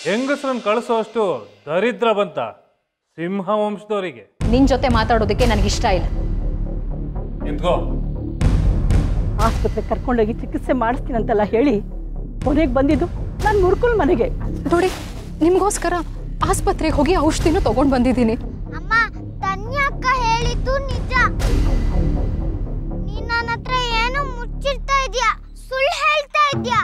ಹೆಂಗಸ್ರನ್ನ ಕಳಿಸೋಷ್ಟು ದರಿದ್ರ ಬಂತ ಸಿಂಹ ವಂಶದವರಿಗೆ ನಿನ್ ಜೊತೆ ಮಾತಾಡೋದಕ್ಕೆ ನನಗಿಷ್ಟ ಇಲ್ಲ ನಿಂತ್ಕೋ ಆಸ್ಪತ್ರೆ ಕರ್ಕೊಂಡೋಗಿ ಚಿಕಿತ್ಸೆ ಮಾಡಿಸ್ತೀನಂತೆಲ್ಲ ಹೇಳಿ ಕೊನೆಗೆ ಬಂದಿದ್ದು ನಾನು ಮುರ್ಕುಲ್ ಮನೆಗೆ ನೋಡಿ ನಿಮ್ಗೋಸ್ಕರ ಆಸ್ಪತ್ರೆಗೆ ಹೋಗಿ ಔಷಧಿನೂ ತಗೊಂಡ್ ಬಂದಿದ್ದೀನಿ ಅಮ್ಮ ತನ್ಯ ಅಕ್ಕ ಹೇಳಿದ್ದು ನಿಜ ನೀನ್ ನನ್ನ ಹತ್ರ ಏನೋ ಮುಚ್ಚಿಡ್ತಾ ಇದ್ಯಾ ಸುಳ್ಳು ಹೇಳ್ತಾ ಇದ್ಯಾ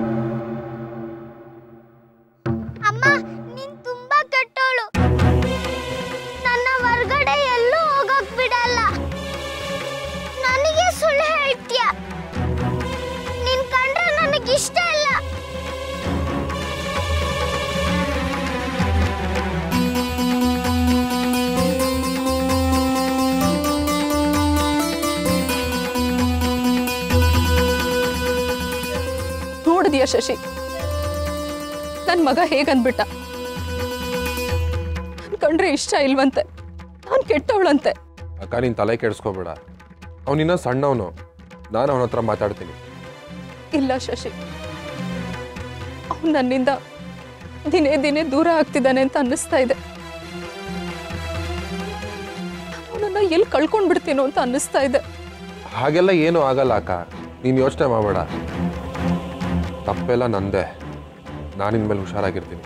ಅಮ್ಮ ನೀನ್ ತುಂಬಾ ಕೆಟ್ಟೋಳು ನನ್ನ ಹೊರ್ಗಡೆ ಎಲ್ಲೂ ಹೋಗಕ್ ಬಿಡಲ್ಲ ನನಗೆ ಸುಳ್ಳು ಹೇಳ್ತೀಯ ನಿನ್ ಕಂಡ್ರೆ ನನಗಿಷ್ಟ ಇಲ್ಲ ನೋಡಿದ್ಯಾ ಶಶಿ ನನ್ ಮಗ ಹೇಗನ್ಬಿಟ್ಟ ನನ್ ಕಂಡ್ರೆ ಇಷ್ಟ ಇಲ್ವಂತೆ ನಾನ್ ಕೆಟ್ಟವಳಂತೆ ಅಕ್ಕ ನೀನು ತಲೆ ಕೆಡಿಸ್ಕೋಬೇಡ ಅವನಿನ್ನ ಸಣ್ಣವನು ನಾನು ಅವನ ಹತ್ರ ಮಾತಾಡ್ತೀನಿ ಇಲ್ಲ ಶಶಿ ಅವನು ನನ್ನಿಂದ ದಿನೇ ದಿನೇ ದೂರ ಆಗ್ತಿದ್ದಾನೆ ಅಂತ ಅನ್ನಿಸ್ತಾ ಇದೆ ಅವನನ್ನ ಎಲ್ಲಿ ಕಳ್ಕೊಂಡ್ಬಿಡ್ತೀನೋ ಅಂತ ಅನ್ನಿಸ್ತಾ ಇದೆ ಹಾಗೆಲ್ಲ ಏನೂ ಆಗಲ್ಲ ಅಕ್ಕ ನೀನು ಯೋಚನೆ ಮಾಡಬೇಡ ತಪ್ಪೆಲ್ಲ ನಂದೇ ನಾನಿನ್ ಮೇಲೆ ಹುಷಾರಾಗಿರ್ತೀನಿ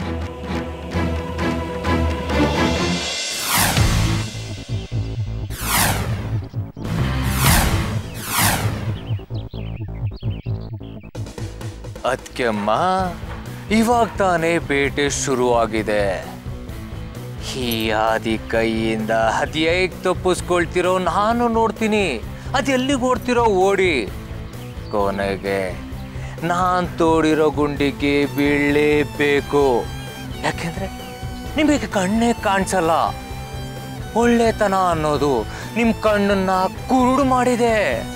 ಅದ್ಕೆಮ್ಮ ಇವಾಗ ತಾನೇ ಬೇಟೆ ಶುರುವಾಗಿದೆ ಈ ಆದಿ ಕೈಯಿಂದ ಅದ್ ಹೇಗ್ ತಪ್ಪಿಸ್ಕೊಳ್ತಿರೋ ನಾನು ನೋಡ್ತೀನಿ ಅದ್ ಎಲ್ಲಿಗೆ ಓಡ್ತಿರೋ ಓಡಿ ಕೊನೆಗೆ ನಾನ್ ತೋಡಿರೋ ಗುಂಡಿಗೆ ಬೀಳಲೇಬೇಕು ಯಾಕೆಂದ್ರೆ ನಿಮಗೆ ಕಣ್ಣೇ ಕಾಣಿಸಲ್ಲ ಒಳ್ಳೆತನ ಅನ್ನೋದು ನಿಮ್ ಕಣ್ಣನ್ನ ಕುರುಡು ಮಾಡಿದೆ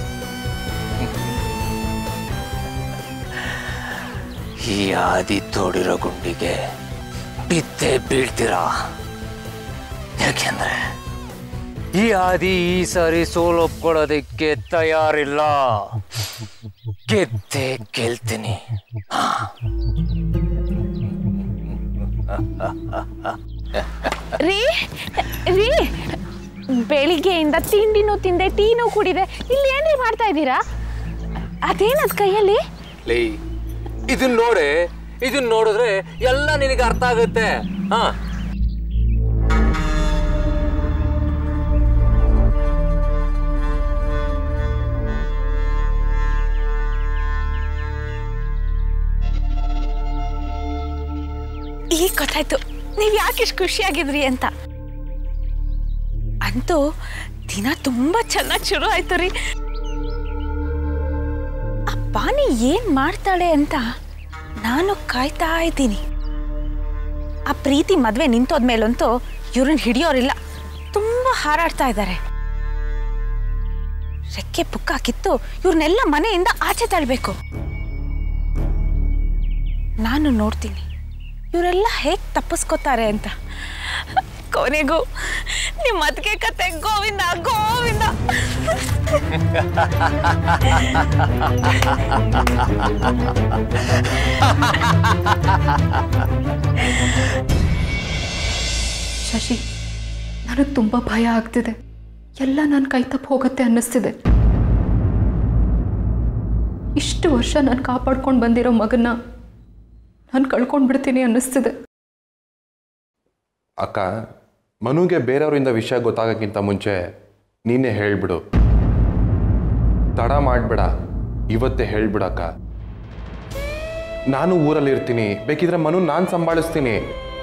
ಈ ಆದಿ ತೋಡಿರೋ ಗುಂಡಿಗೆ ಬಿದ್ದೆ ಬೀಳ್ತೀರಾ ಯಾಕೆಂದ್ರೆ ಈ ಆದಿ ಈ ಸಾರಿ ಸೋಲೊಪ್ಕೊಳ್ಳೋದಕ್ಕೆ ತಯಾರಿಲ್ಲ ಗೆದ್ದೆ ಗೆಲ್ತೀನಿ ರೀ ರೀ ಬೆಳಿಗ್ಗೆಯಿಂದ ತಿಂಡಿನೂ ತಿಂದೆ ಟೀನೂ ಕುಡಿದೆ ಇಲ್ಲಿ ಏನ್ರಿ ಮಾಡ್ತಾ ಇದ್ದೀರಾ ಅದೇನದ್ ಕೈಯಲ್ಲಿ ಲೇ ಇದನ್ನ ನೋಡೆ ಇದನ್ನ ನೋಡಿದ್ರೆ ಎಲ್ಲ ನಿನಗೆ ಅರ್ಥ ಆಗುತ್ತೆ ಹಾ ಈಗ ಗೊತ್ತಾಯ್ತು ನೀವ್ ಯಾಕೆ ಇಷ್ಟು ಖುಷಿಯಾಗಿದ್ರಿ ಅಂತ ಅಂತೂ ದಿನ ತುಂಬಾ ಚೆನ್ನಾಗಿ ಶುರು ಆಯ್ತು ರೀ ಆ ಪಾನಿ ಏನ್ ಮಾಡ್ತಾಳೆ ಅಂತ ನಾನು ಕಾಯ್ತಾ ಇದ್ದೀನಿ ಆ ಪ್ರೀತಿ ಮದ್ವೆ ನಿಂತೋದ್ಮೇಲಂತೂ ಇವ್ರನ್ನ ಹಿಡಿಯೋರಿಲ್ಲ ತುಂಬಾ ಹಾರಾಡ್ತಾ ಇದ್ದಾರೆ ರೆಕ್ಕೆ ಪುಕ್ಕ ಕಿತ್ತು ಇವ್ರನ್ನೆಲ್ಲ ಮನೆಯಿಂದ ಆಚೆ ತಳ್ಬೇಕು ನಾನು ನೋಡ್ತೀನಿ ಇವರೆಲ್ಲ ಹೇಗೆ ತಪ್ಪಿಸ್ಕೋತಾರೆ ಅಂತ ಕೊನೆಗೂ ನಿಮ್ಮ ಅತ್ತಿಗೆ ಕತೆ ಗೋವಿಂದ ಗೋವಿಂದ ಶಶಿ ನನಗೆ ತುಂಬ ಭಯ ಆಗ್ತಿದೆ ಎಲ್ಲ ನನ್ನ ಕೈ ತಪ್ಪು ಹೋಗುತ್ತೆ ಅನ್ನಿಸ್ತಿದೆ ಇಷ್ಟು ವರ್ಷ ನಾನು ಕಾಪಾಡ್ಕೊಂಡು ಬಂದಿರೋ ಮಗನ್ನ ನಾನು ಕಳ್ಕೊಂಡು ಬಿಡ್ತೀನಿ ಅನ್ನಿಸ್ತಿದೆ ಅಕ್ಕ ಮನುಗೆ ಬೇರೆಯವರಿಂದ ವಿಷಯ ಗೊತ್ತಾಗೋಕ್ಕಿಂತ ಮುಂಚೆ ನೀನೇ ಹೇಳ್ಬಿಡು ತಡ ಮಾಡಬೇಡ ಇವತ್ತೇ ಹೇಳ್ಬಿಡಕ್ಕ ನಾನು ಊರಲ್ಲಿ ಇರ್ತೀನಿ ಬೇಕಿದ್ರೆ ಮನು ನಾನು ಸಂಭಾಳಿಸ್ತೀನಿ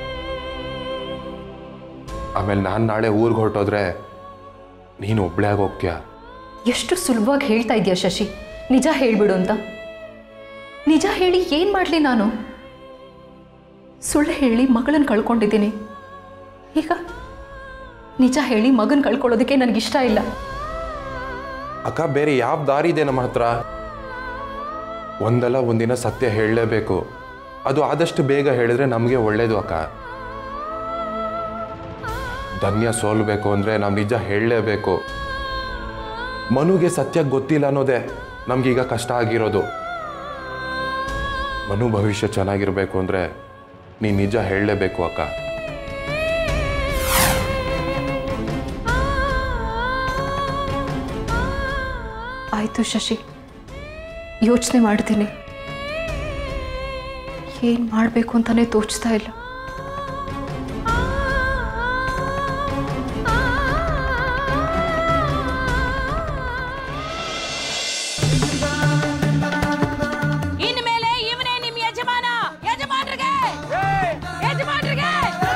ಆಮೇಲೆ ನಾನು ನಾಳೆ ಊರಿಗೆ ಹೊರಟೋದ್ರೆ ನೀನು ಒಬ್ಳೇ ಆಗಿ ಹೋಗ್ತೀಯ ಎಷ್ಟು ಸುಲಭವಾಗಿ ಹೇಳ್ತಾ ಇದೆಯಾ ಶಶಿ ನಿಜ ಹೇಳ್ಬಿಡು ಅಂತ ನಿಜ ಹೇಳಿ ಏನು ಮಾಡಲಿ ನಾನು ಸುಳ್ಳು ಹೇಳಿ ಮಗಳನ್ನ ಕಳ್ಕೊಂಡಿದ್ದೀನಿ ಈಗ ನಿಜ ಹೇಳಿ ಮಗನ ಕಳ್ಕೊಳ್ಳೋದಕ್ಕೆ ನನಗಿಷ್ಟ ಇಲ್ಲ ಅಕ್ಕ ಬೇರೆ ಯಾವ ದಾರಿ ಇದೆ ನಮ್ಮ ಹತ್ರ ಒಂದಲ್ಲ ಒಂದಿನ ಸತ್ಯ ಹೇಳಲೇಬೇಕು ಅದು ಆದಷ್ಟು ಬೇಗ ಹೇಳಿದ್ರೆ ನಮಗೆ ಒಳ್ಳೇದು ಅಕ್ಕ ಧನ್ಯ ಸೋಲ್ಬೇಕು ಅಂದರೆ ನಾವು ನಿಜ ಹೇಳಲೇಬೇಕು ಮನುಗೆ ಸತ್ಯ ಗೊತ್ತಿಲ್ಲ ಅನ್ನೋದೇ ನಮಗೀಗ ಕಷ್ಟ ಆಗಿರೋದು ಮನು ಭವಿಷ್ಯ ಚೆನ್ನಾಗಿರಬೇಕು ಅಂದರೆ ನೀನು ನಿಜ ಹೇಳಲೇಬೇಕು ಅಕ್ಕ ಆಯಿತು ಶಶಿ ಯೋಚನೆ ಮಾಡ್ತೀನಿ ಏನು ಮಾಡಬೇಕು ಅಂತಲೇ ತೋಚ್ತಾ ಇಲ್ಲ ಇನ್ಮೇಲೆ ಇವನೇ ನಿಮ್ ಯಜಮಾನ ಯಜಮಾನ್ರಿಗೆ ಯಜಮಾನ್ರಿಗೆ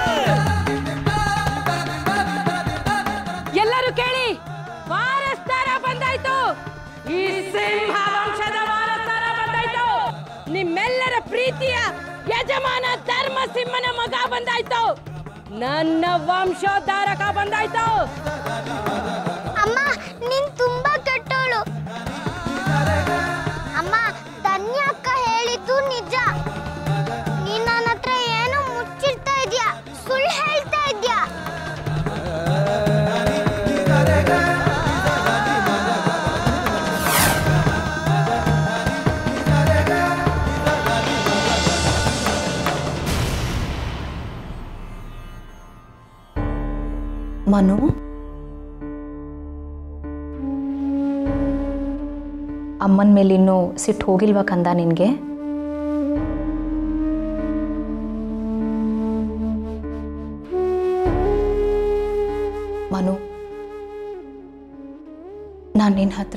ಎಲ್ಲರೂ ಕೇಳಿ ವಾರಸ್ತಾರ ಬಂದಾಯ್ತು ಈ ಸಿಂಹ ವಂಶದ ವಾರಸ್ತಾರ ಬಂದಾಯ್ತು ನಿಮ್ಮೆಲ್ಲರ ಪ್ರೀತಿಯ ಯಜಮಾನ ಧರ್ಮ ಸಿಂಹನ ಮಗ ಬಂದಾಯ್ತು ನನ್ನ ವಂಶೋದ್ಧಾರಕ ಬಂದಾಯ್ತು ಅಮ್ಮ ನೀನ್ ತುಂಬಾ ಕೆಟ್ಟೋಳು ಅಮ್ಮ ಧನ್ಯ ಅಕ್ಕ ಹೇಳಿದ್ದು ನಿಜ ನೀನ್ ನನ್ನ ಹತ್ರ ಏನೋ ಮುಚ್ಚಿಡ್ತಾ ಇದ್ಯಾ ಸುಳ್ಳು ಹೇಳ್ತಾ ಇದ್ಯಾ ಮನು ಅಮ್ಮನ ಮೇಲೆ ಇನ್ನೂ ಸಿಟ್ಟು ಹೋಗಿಲ್ವಾ ಕಂದ ನಿನಗೆ ಮನು ನಾನು ನಿನ್ನ ಹತ್ರ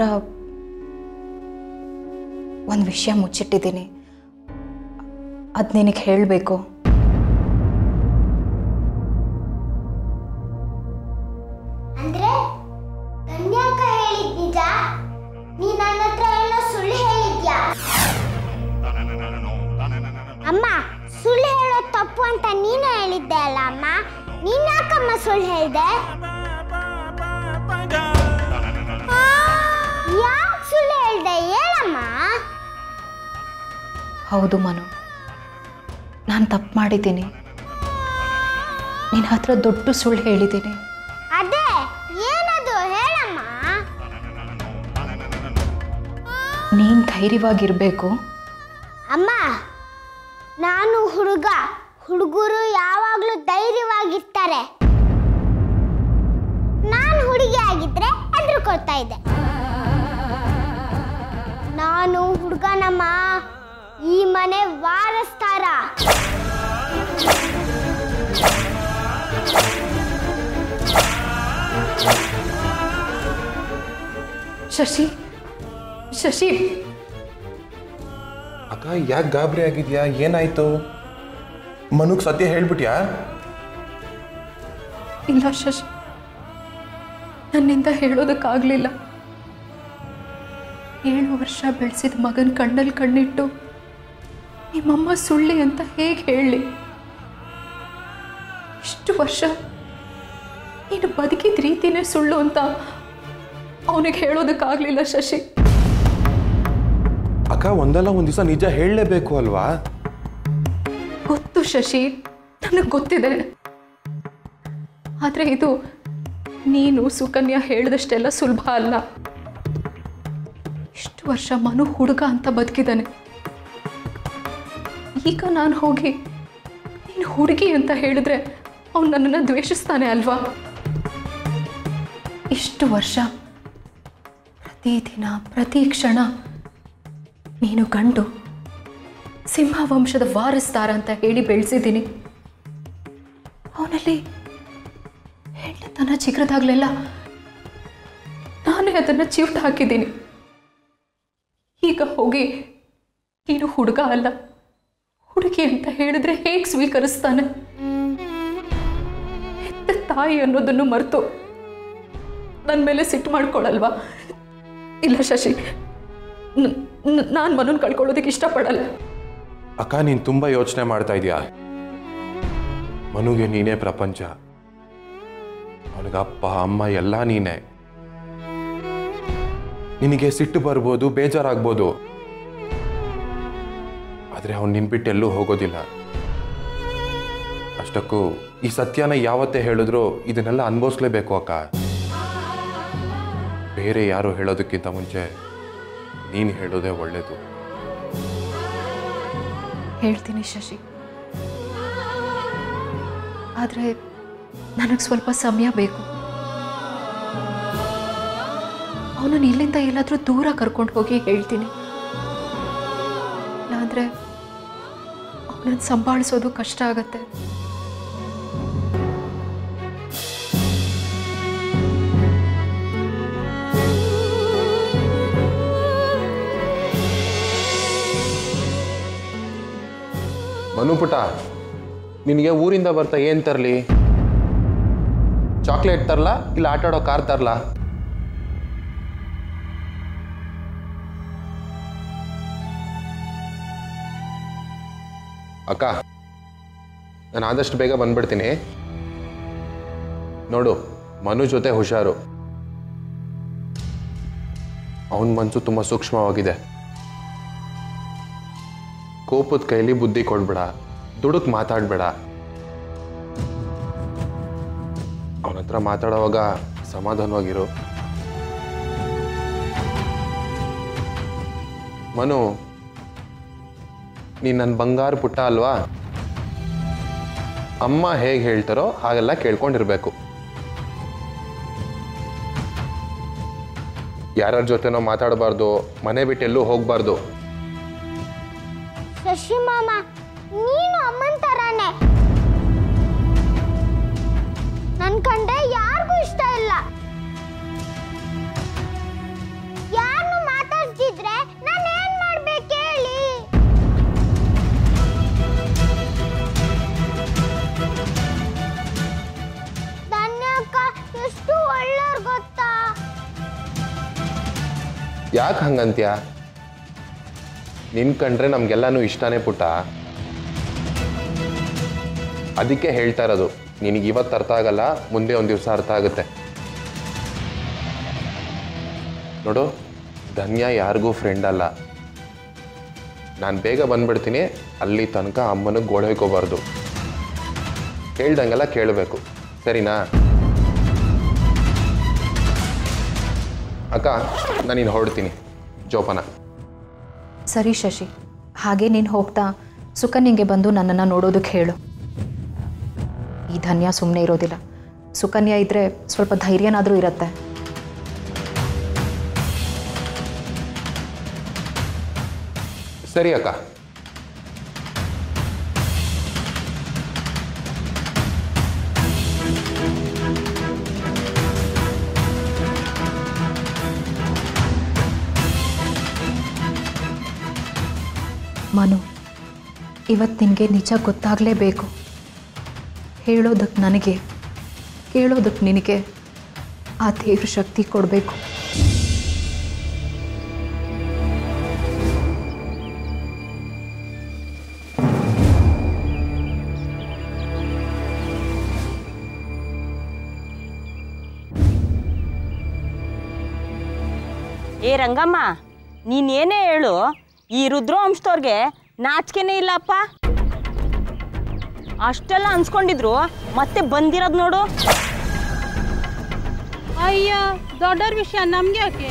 ಒಂದು ವಿಷಯ ಮುಚ್ಚಿಟ್ಟಿದ್ದೀನಿ ಅದು ನಿನಗೆ ಹೇಳಬೇಕು ಅಂದ್ರೆ ಧನ್ಯ ಅಕ್ಕ ಹೇಳಿದ್ ನಿಜ ನೀ ನನ್ನ ಹತ್ರ ಏನೋ ಸುಳ್ಳು ಹೇಳಿದ್ಯಾ ಅಮ್ಮ ಸುಳ್ಳು ಹೇಳೋದು ತಪ್ಪು ಅಂತ ನೀನೇ ಹೇಳಿದ್ದೆ ಅಲ್ಲ ಅಮ್ಮ ನೀನ್ ಯಾಕಮ್ಮ ಸುಳ್ಳು ಹೇಳ್ದೆ ಯಾಕೆ ಸುಳ್ಳು ಹೇಳ್ದೆ ಹೇಳಮ್ಮ ಹೌದು ಮನು ನಾನು ತಪ್ಪು ಮಾಡಿದ್ದೀನಿ ನಿನ್ನ ಹತ್ರ ದೊಡ್ಡ ಸುಳ್ಳು ಹೇಳಿದ್ದೀನಿ ಅದೇ ಏನದು ಹೇಳಮ್ಮ ನೀನು ಧೈರ್ಯವಾಗಿರಬೇಕು ಅಮ್ಮ ನಾನು ಹುಡುಗ ಹುಡುಗರು ಯಾವಾಗಲೂ ಧೈರ್ಯವಾಗಿರ್ತಾರೆ ನಾನು ಹುಡುಗಿ ಆಗಿದ್ರೆ ಹೆದರ್ಕೊಳ್ತಾ ಇದ್ದೆ ನಾನು ಹುಡುಗನಮ್ಮ ಈ ಮನೆ ವಾರಸ್ತಾರ ಶಶಿ ಶಶಿ ಅಕ್ಕ ಯಾಕೆ ಗಾಬರಿ ಆಗಿದ್ಯಾ ಏನಾಯ್ತು ಮನುಗ್ ಸತ್ಯ ಹೇಳ್ಬಿಟ್ಯಾ ಇಲ್ಲ ಶಶಿ ನನ್ನಿಂದ ಹೇಳೋದಕ್ಕಾಗಲಿಲ್ಲ ಏಳು ವರ್ಷ ಬೆಳೆಸಿದ ಮಗನ ಕಣ್ಣಲ್ಲಿ ಕಣ್ಣಿಟ್ಟು ನಿಮ್ಮಮ್ಮ ಸುಳ್ಳಿ ಅಂತ ಹೇಗೆ ಹೇಳಲಿ ಇಷ್ಟು ವರ್ಷ ನೀನು ಬದುಕಿದ ರೀತಿನೇ ಸುಳ್ಳು ಅಂತ ಅವನಿಗೆ ಹೇಳೋದಕ್ಕಾಗಲಿಲ್ಲ ಶಶಿ ಅಕ್ಕ ಒಂದಲ್ಲ ಒಂದ್ ದಿವಸ ನಿಜ ಹೇಳಲೇಬೇಕು ಅಲ್ವಾ ಗೊತ್ತು ಶಶಿ ನನಗೆ ಗೊತ್ತಿದೆ ಆದರೆ ಇದು ನೀನು ಸುಕನ್ಯಾ ಹೇಳಿದಷ್ಟೆಲ್ಲ ಸುಲಭ ಅಲ್ಲ ಇಷ್ಟು ವರ್ಷ ಮನು ಹುಡುಗ ಅಂತ ಬದುಕಿದ್ದಾನೆ ಈಗ ನಾನು ಹೋಗಿ ನೀನು ಹುಡುಗಿ ಅಂತ ಹೇಳಿದ್ರೆ ಅವನು ನನ್ನನ್ನು ದ್ವೇಷಿಸ್ತಾನೆ ಅಲ್ವಾ ಇಷ್ಟು ವರ್ಷ ಪ್ರತಿದಿನ ಪ್ರತಿ ಕ್ಷಣ ನೀನು ಗಂಡು ಸಿಂಹ ವಂಶದ ವಾರಸ್ದಾರ ಅಂತ ಹೇಳಿ ಬೆಳೆಸಿದ್ದೀನಿ ಅವನಲ್ಲಿ ಹೆಣ್ಣತನ ಚಿಕ್ಕದಾಗ್ಲೆಲ್ಲ ನಾನೇ ಅದನ್ನು ಚಿವುಟ್ ಹಾಕಿದ್ದೀನಿ ಈಗ ಹೋಗಿ ನೀನು ಹುಡುಗ ಅಲ್ಲ ಹುಡುಗಿ ಅಂತ ಹೇಳಿದ್ರೆ ಹೇಗೆ ಸ್ವೀಕರಿಸ್ತಾನೆ ಹೆತ್ತ ತಾಯಿ ಅನ್ನೋದನ್ನು ಮರೆತು ನನ್ನ ಮೇಲೆ ಸಿಟ್ಟು ಮಾಡ್ಕೊಳ್ಳಲ್ವಾ ಇಲ್ಲ ಶಶಿ ನಾನು ಮನನ್ ಕಳ್ಕೊಳ್ಳೋದಕ್ಕೆ ಇಷ್ಟಪಡಲ್ಲ ಅಕ್ಕ ನೀನ್ ತುಂಬಾ ಯೋಚನೆ ಮಾಡ್ತಾ ಇದೀಯಾ ಮನುಗೆ ನೀನೇ ಪ್ರಪಂಚ ಅವನಿಗೆ ಅಪ್ಪ ಅಮ್ಮ ಎಲ್ಲ ನೀನೇ ನಿನಗೆ ಸಿಟ್ಟು ಬರ್ಬೋದು ಬೇಜಾರಾಗ್ಬೋದು ಆದ್ರೆ ಅವ್ನು ನಿನ್ ಬಿಟ್ಟು ಎಲ್ಲೂ ಹೋಗೋದಿಲ್ಲ ಅಷ್ಟಕ್ಕೂ ಈ ಸತ್ಯನ ಯಾವತ್ತೇ ಹೇಳಿದ್ರು ಇದನ್ನೆಲ್ಲ ಅನುಭವಿಸ್ಲೇಬೇಕು ಅಕ್ಕ ಬೇರೆ ಯಾರು ಹೇಳೋದಕ್ಕಿಂತ ಮುಂಚೆ ನೀನು ಹೇಳೋದೇ ಒಳ್ಳೇದು ಹೇಳ್ತೀನಿ ಶಶಿ ಆದರೆ ನನಗೆ ಸ್ವಲ್ಪ ಸಮಯ ಬೇಕು ಅವನನ್ನು ಇಲ್ಲಿಂದ ಎಲ್ಲಾದರೂ ದೂರ ಕರ್ಕೊಂಡು ಹೋಗಿ ಹೇಳ್ತೀನಿ ಇಲ್ಲಾಂದರೆ ಅವನನ್ನು ಸಂಭಾಳಿಸೋದು ಕಷ್ಟ ಆಗತ್ತೆ ಮನುಪುಟ ನಿನಗೆ ಊರಿಂದ ಬರ್ತಾ ಏನು ತರಲಿ ಚಾಕ್ಲೇಟ್ ತರಲಾ ಇಲ್ಲ ಆಟ ಆಡೋ ಕಾರ್ ತರಲಾ ಅಕ್ಕ ನಾನು ಆದಷ್ಟು ಬೇಗ ಬಂದ್ಬಿಡ್ತೀನಿ ನೋಡು ಮನು ಜೊತೆ ಹುಷಾರು ಅವನ ಮನಸ್ಸು ತುಂಬ ಸೂಕ್ಷ್ಮವಾಗಿದೆ ಕೋಪದ ಕೈಲಿ ಬುದ್ಧಿ ಕೊಡ್ಬೇಡ ದುಡುಕ್ ಮಾತಾಡ್ಬೇಡ ಅವನ ಹತ್ರ ಮಾತಾಡೋವಾಗ ಸಮಾಧಾನವಾಗಿರು ಮನು ನೀನು ನನ್ನ ಬಂಗಾರ ಪುಟ್ಟ ಅಲ್ವಾ ಅಮ್ಮ ಹೇಗೆ ಹೇಳ್ತಾರೋ ಹಾಗೆಲ್ಲ ಕೇಳ್ಕೊಂಡಿರ್ಬೇಕು ಯಾರ್ಯಾರ ಜೊತೆನೋ ಮಾತಾಡಬಾರ್ದು ಮನೆ ಬಿಟ್ಟು ಎಲ್ಲೂ ಹೋಗಬಾರ್ದು ಶಶಿ ಮಾಮ ನೀನು ಅಮ್ಮನ್ ತರಾನೆ ನನ್ ಕಂಡ್ರೆ ಯಾರಿಗೂ ಇಷ್ಟ ಇಲ್ಲ ಯಾರನ್ನು ಮಾತಾಡ್ತಿದ್ರೆ ನಾನು ಏನ್ ಮಾಡ್ಬೇಕು ಹೇಳಿ ಧನ್ಯ ಅಕ್ಕ ಎಷ್ಟು ಒಳ್ಳೆಯವ್ರು ಗೊತ್ತಾ ಯಾಕೆ ಹಂಗಂತ್ಯ ನಿನ್ ಕಂಡ್ರೆ ನಮ್ಗೆಲ್ಲಾನು ಇಷ್ಟನೇ ಪುಟ್ಟ ಅದಕ್ಕೆ ಹೇಳ್ತಾ ಇರೋದು ನಿನಗೆ ಇವತ್ತು ಅರ್ಥ ಆಗಲ್ಲ ಮುಂದೆ ಒಂದು ದಿವಸ ಅರ್ಥ ಆಗುತ್ತೆ ನೋಡು ಧನ್ಯ ಯಾರಿಗೂ ಫ್ರೆಂಡ್ ಅಲ್ಲ ನಾನು ಬೇಗ ಬಂದ್ಬಿಡ್ತೀನಿ ಅಲ್ಲಿ ತನಕ ಅಮ್ಮನಿಗೆ ಗೋಡೆ ಹೋಗ್ಕೋಬಾರ್ದು ಹೇಳ್ದಂಗೆಲ್ಲ ಕೇಳಬೇಕು ಸರಿನಾ ಅಕ್ಕ ನಾನು ಇನ್ನು ಹೊರಡ್ತೀನಿ ಜೋಪಾನ ಸರಿ ಶಶಿ ಹಾಗೆ ನೀನು ಹೋಗ್ತಾ ಸುಕನ್ಯಂಗೆ ಬಂದು ನನ್ನನ್ನು ನೋಡೋದಕ್ಕೆ ಹೇಳು ಈ ಧನ್ಯ ಸುಮ್ಮನೆ ಇರೋದಿಲ್ಲ ಸುಕನ್ಯ ಇದ್ದರೆ ಸ್ವಲ್ಪ ಧೈರ್ಯನಾದರೂ ಇರತ್ತೆ ಸರಿ ಅಕ್ಕ ಮನು ಇವತ್ತು ನಿನಗೆ ನಿಜ ಗೊತ್ತಾಗಲೇಬೇಕು ಹೇಳೋದಕ್ಕೆ ನನಗೆ ಕೇಳೋದಕ್ಕೆ ನಿನಗೆ ಆ ದೇವ್ರ ಶಕ್ತಿ ಕೊಡಬೇಕು ಏ ರಂಗಮ್ಮ ನೀನೇನೇ ಹೇಳು ಈ ರುದ್ರವಂಶದವ್ರಿಗೆ ನಾಚಿಕೆನೇ ಇಲ್ಲಪ್ಪ ಅಷ್ಟೆಲ್ಲ ಅನ್ಸ್ಕೊಂಡಿದ್ರು ಮತ್ತೆ ಬಂದಿರೋದು ನೋಡು ಅಯ್ಯ ದೊಡ್ಡವ್ರ ವಿಷಯ ನಮ್ಗೆ ಯಾಕೆ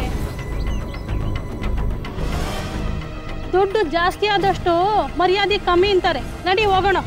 ದುಡ್ಡು ಜಾಸ್ತಿ ಆದಷ್ಟು ಮರ್ಯಾದೆ ಕಮ್ಮಿ ಅಂತಾರೆ ನಡಿ ಹೋಗೋಣ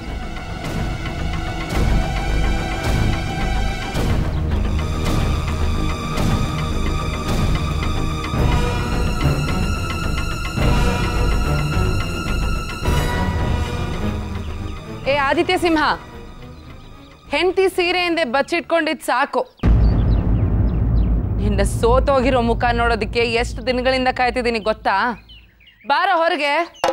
ಏ ಆದಿತ್ಯ ಸಿಂಹ ಹೆಂಡತಿ ಸೀರೆಯಿಂದ ಬಚ್ಚಿಟ್ಕೊಂಡಿದ್ ಸಾಕು ನಿನ್ನ ಸೋತೋಗಿರೋ ಮುಖ ನೋಡೋದಕ್ಕೆ ಎಷ್ಟು ದಿನಗಳಿಂದ ಕಾಯ್ತಿದ್ದೀನಿ ಗೊತ್ತಾ ಬಾರ ಹೊರಗೆ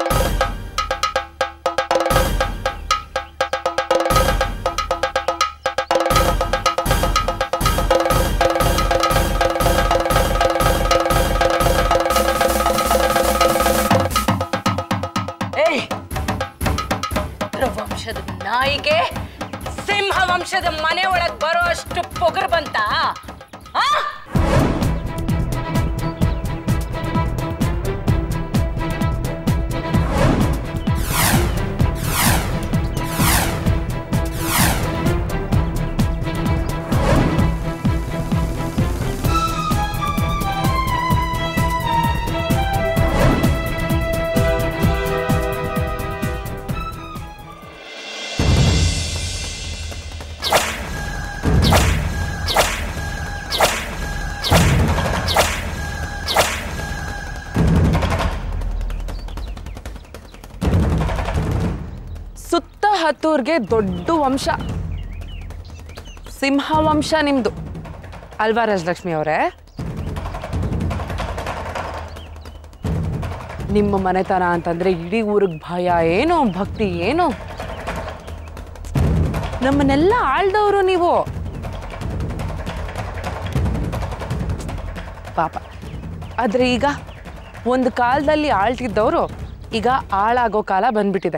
ಏಯ್ ವಂಶದ ನಾಯಿಗೆ ಸಿಂಹ ವಂಶದ ಮನೆ ಒಳಗ್ ಬರೋ ಅಷ್ಟು ಪೊಗರು ಬಂತ ಆ? ಹತ್ತೂರ್ಗೆ ದೊಡ್ಡ ವಂಶ ಸಿಂಹ ವಂಶ ನಿಮ್ದು ಅಲ್ವಾ ರಾಜಲಕ್ಷ್ಮಿ ಅವರೇ ನಿಮ್ಮ ಮನೆತನ ಅಂತಂದ್ರೆ ಇಡೀ ಊರಿಗೆ ಭಯ ಏನೋ ಭಕ್ತಿ ಏನೋ ನಮ್ಮನ್ನೆಲ್ಲ ಆಳ್ದವರು ನೀವು ಪಾಪ ಆದ್ರೆ ಈಗ ಒಂದು ಕಾಲದಲ್ಲಿ ಆಳ್ತಿದ್ದವರು ಈಗ ಆಳಾಗೋ ಕಾಲ ಬಂದ್ಬಿಟ್ಟಿದೆ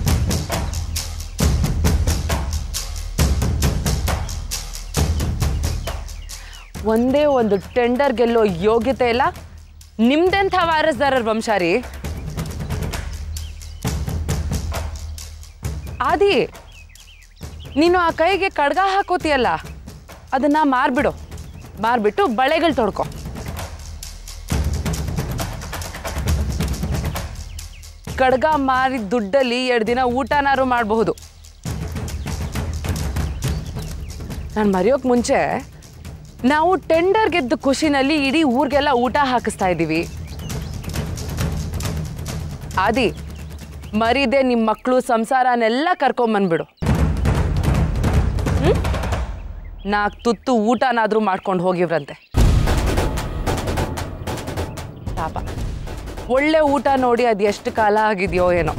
ಒಂದೇ ಒಂದು ಟೆಂಡರ್ ಗೆಲ್ಲೋ ಯೋಗ್ಯತೆ ಇಲ್ಲ ನಿಮ್ದೆಂಥ ವಾರಸ್ದಾರರ ವಂಶಾರಿ ಆದಿ ನೀನು ಆ ಕೈಗೆ ಕಡ್ಗ ಹಾಕೋತಿಯಲ್ಲ ಅದನ್ನ ಮಾರ್ಬಿಡು ಮಾರ್ಬಿಟ್ಟು ಬಳೆಗಳು ತೊಡ್ಕೊ ಕಡ್ಗ ಮಾರಿದ ದುಡ್ಡಲ್ಲಿ ಎರಡು ದಿನ ಊಟನಾರು ಮಾಡಬಹುದು ನಾನು ಮರೆಯೋಕ್ ಮುಂಚೆ ನಾವು ಟೆಂಡರ್ ಗೆದ್ದ ಖುಷಿನಲ್ಲಿ ಇಡೀ ಊರಿಗೆಲ್ಲ ಊಟ ಹಾಕಿಸ್ತಾ ಇದ್ದೀವಿ ಆದಿ ಮರಿದೆ ನಿಮ್ಮ ಮಕ್ಕಳು ಸಂಸಾರನೆಲ್ಲ ಕರ್ಕೊಂಬಂದ್ಬಿಡು ಹ್ಮ್? ನಾಲ್ಕು ತುತ್ತು ಊಟನಾದ್ರೂ ಮಾಡ್ಕೊಂಡು ಹೋಗಿವ್ರಂತೆ ಪಾಪ ಒಳ್ಳೆ ಊಟ ನೋಡಿ ಅದು ಎಷ್ಟು ಕಾಲ ಆಗಿದೆಯೋ ಏನೋ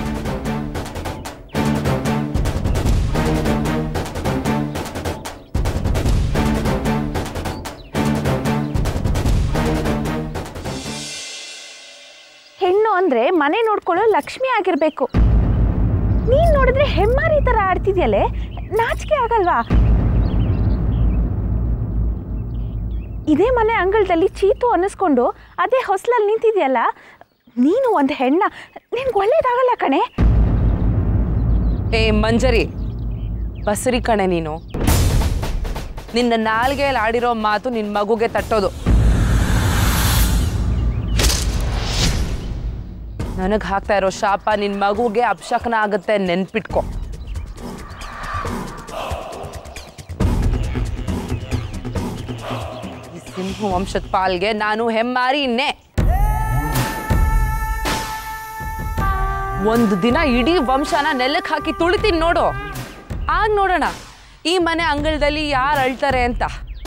ಹೆಣ್ಣು ಅಂದ್ರೆ ಮನೆ ನೋಡ್ಕೊಳ್ಳೋ ಲಕ್ಷ್ಮಿ ಆಗಿರ್ಬೇಕು ನೀನ್ ನೋಡಿದ್ರೆ ಹೆಮ್ಮಾರಿ ತರ ಆಡ್ತಿದ್ಯಲೆ ನಾಚಿಕೆ ಆಗಲ್ವಾ ಇದೇ ಮನೆ ಅಂಗಳದಲ್ಲಿ ಚೀತು ಅನ್ನಿಸ್ಕೊಂಡು ಅದೇ ಹೊಸ್ಲಲ್ಲಿ ನಿಂತಿದ್ಯಲ್ಲ ನೀನು ಒಂದು ಹೆಣ್ಣ ನಿನ್ಗೆ ಒಳ್ಳೇದಾಗಲ್ಲ ಕಣೆ ಏ ಮಂಜರಿ ಬಸರಿ ಕಣೆ ನೀನು ನಿನ್ನ ನಾಲ್ಗೆಯಲ್ಲಿ ಆಡಿರೋ ಮಾತು ನಿನ್ನ ಮಗುಗೆ ತಟ್ಟೋದು ನನಗೆ ಹಾಕ್ತಾ ಇರೋ ಶಾಪ ನಿನ್ನ ಮಗುಗೆ ಅಪಶಕನ ಆಗುತ್ತೆ ನೆನ್ಪಿಟ್ಕೊ ಈ ಸಿಂಹ ವಂಶದ ಪಾಲ್ಗೆ ನಾನು ಹೆಮ್ಮಾರಿ ಇನ್ನೇ ಒಂದು ದಿನ ಇಡೀ ವಂಶನ ನೆಲಕ್ಕೆ ಹಾಕಿ ತುಳಿತೀನಿ ನೋಡು ಆಗ ನೋಡೋಣ ಈ ಮನೆ ಅಂಗಳದಲ್ಲಿ ಯಾರು ಅಳ್ತಾರೆ ಅಂತ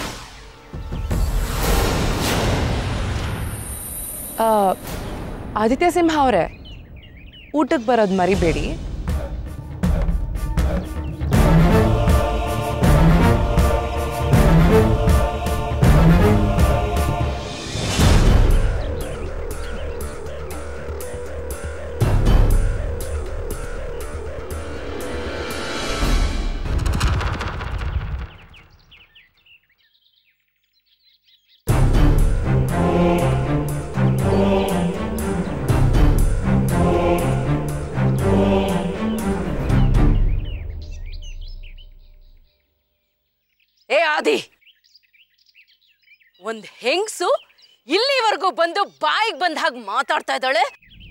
ಆ, ಆದಿತ್ಯ ಸಿಂಹ ಅವರೇ ಊಟಕ್ಕೆ ಬರೋದು ಮರಿಬೇಡಿ ಏ ಆದಿ ಒಂದ್ ಹೆಂಗ್ಸು ಇಲ್ಲಿವರೆಗೂ ಬಂದು ಬಾಯಿಗೆ ಬಂದ ಹಾಗೆ ಮಾತಾಡ್ತಾ ಇದ್ದಾಳೆ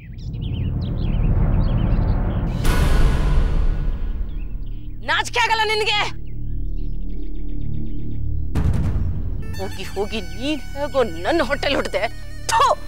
ನಾಚಿಕೆ ಆಗಲ್ಲ ನಿನಗೆ ಹೋಗಿ ಹೋಗಿ ನೀನ್ ಹೇಗೋ ನನ್ನ ಹೊಟ್ಟೆಲ್ ಹುಟ್ಟಿದೆ